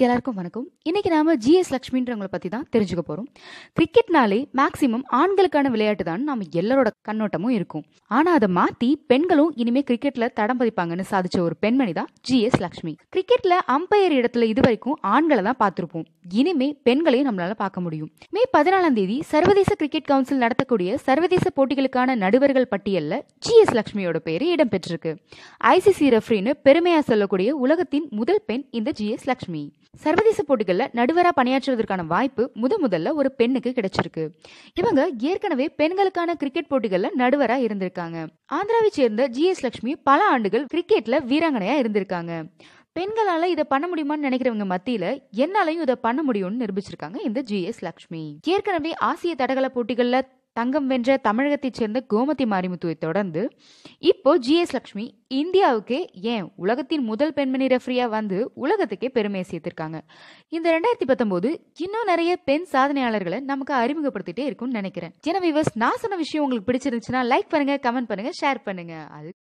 எல்லாருக்கும் வணக்கம் இன்னைக்கு நாம ஜிஎஸ் லக்ஷ்மின்றவங்கள பத்தி தான் தெரிஞ்சுக்க போறோம் கிரிக்கெட்னாலே மேக்சிமம் ஆண்களுக்கான விளையாட்டு தான் நம்ம எல்லாரோட கண்ணோட்டமும் இருக்கும் ஆனா அதை மாத்தி பெண்களும் இனிமே கிரிக்கெட்ல தடம் பதிப்பாங்கன்னு சாதிச்ச ஒரு பெண்மணி தான் ஜிஎஸ் லக்ஷ்மி கிரிக்கெட்ல அம்பையர் இடத்துல இது வரைக்கும் ஆண்களை தான் பார்த்திருப்போம் இனிமே பெண்களையும் நம்மளால பார்க்க முடியும் மே பதினாலாம் தேதி சர்வதேச கிரிக்கெட் கவுன்சில் நடத்தக்கூடிய சர்வதேச போட்டிகளுக்கான நடுவர்கள் பட்டியல்ல ஜிஎஸ் லக்ஷ்மியோட பேரு இடம்பெற்றிருக்கு ஐசிசி ரெஃப்ரின்னு பெருமையா சொல்லக்கூடிய உலகத்தின் முதல் பெண் இந்த ஜிஎஸ் லக்ஷ்மி சர்வதேச போட்டிகள்ல நடுவரா பணியாற்றுவதற்கான வாய்ப்பு முத முதல்ல ஒரு பெண்ணுக்கு கிடைச்சிருக்கு இவங்க ஏற்கனவே பெண்களுக்கான கிரிக்கெட் போட்டிகள்ல நடுவரா இருந்திருக்காங்க ஆந்திராவை சேர்ந்த ஜிஎஸ் லக்ஷ்மி பல ஆண்டுகள் கிரிக்கெட்ல வீராங்கனையா இருந்திருக்காங்க பெண்களால இதை பண்ண முடியுமான்னு நினைக்கிறவங்க மத்தியில என்னாலையும் இதை பண்ண முடியும்னு நிரூபிச்சிருக்காங்க இந்த ஜிஎஸ் லக்ஷ்மி ஏற்கனவே ஆசிய தடகள போட்டிகள்ல தங்கம் வென்ற தமிழகத்தைச் சேர்ந்த கோமதி மாரிமுத்துவை தொடர்ந்து இப்போ ஜிஎஸ் லக்ஷ்மி இந்தியாவுக்கே ஏன் உலகத்தின் முதல் பெண்மணி ரெஃப்ரியா வந்து உலகத்துக்கே பெருமையை சேர்த்திருக்காங்க இந்த ரெண்டாயிரத்தி பத்தொன்பது இன்னும் நிறைய பெண் சாதனையாளர்களை நமக்கு அறிமுகப்படுத்திட்டே இருக்கும்னு நினைக்கிறேன் எனவே விவஸ் நான் சொன்ன விஷயம் உங்களுக்கு பிடிச்சிருந்துச்சுன்னா லைக் பண்ணுங்க கமெண்ட் பண்ணுங்க ஷேர் பண்ணுங்க அது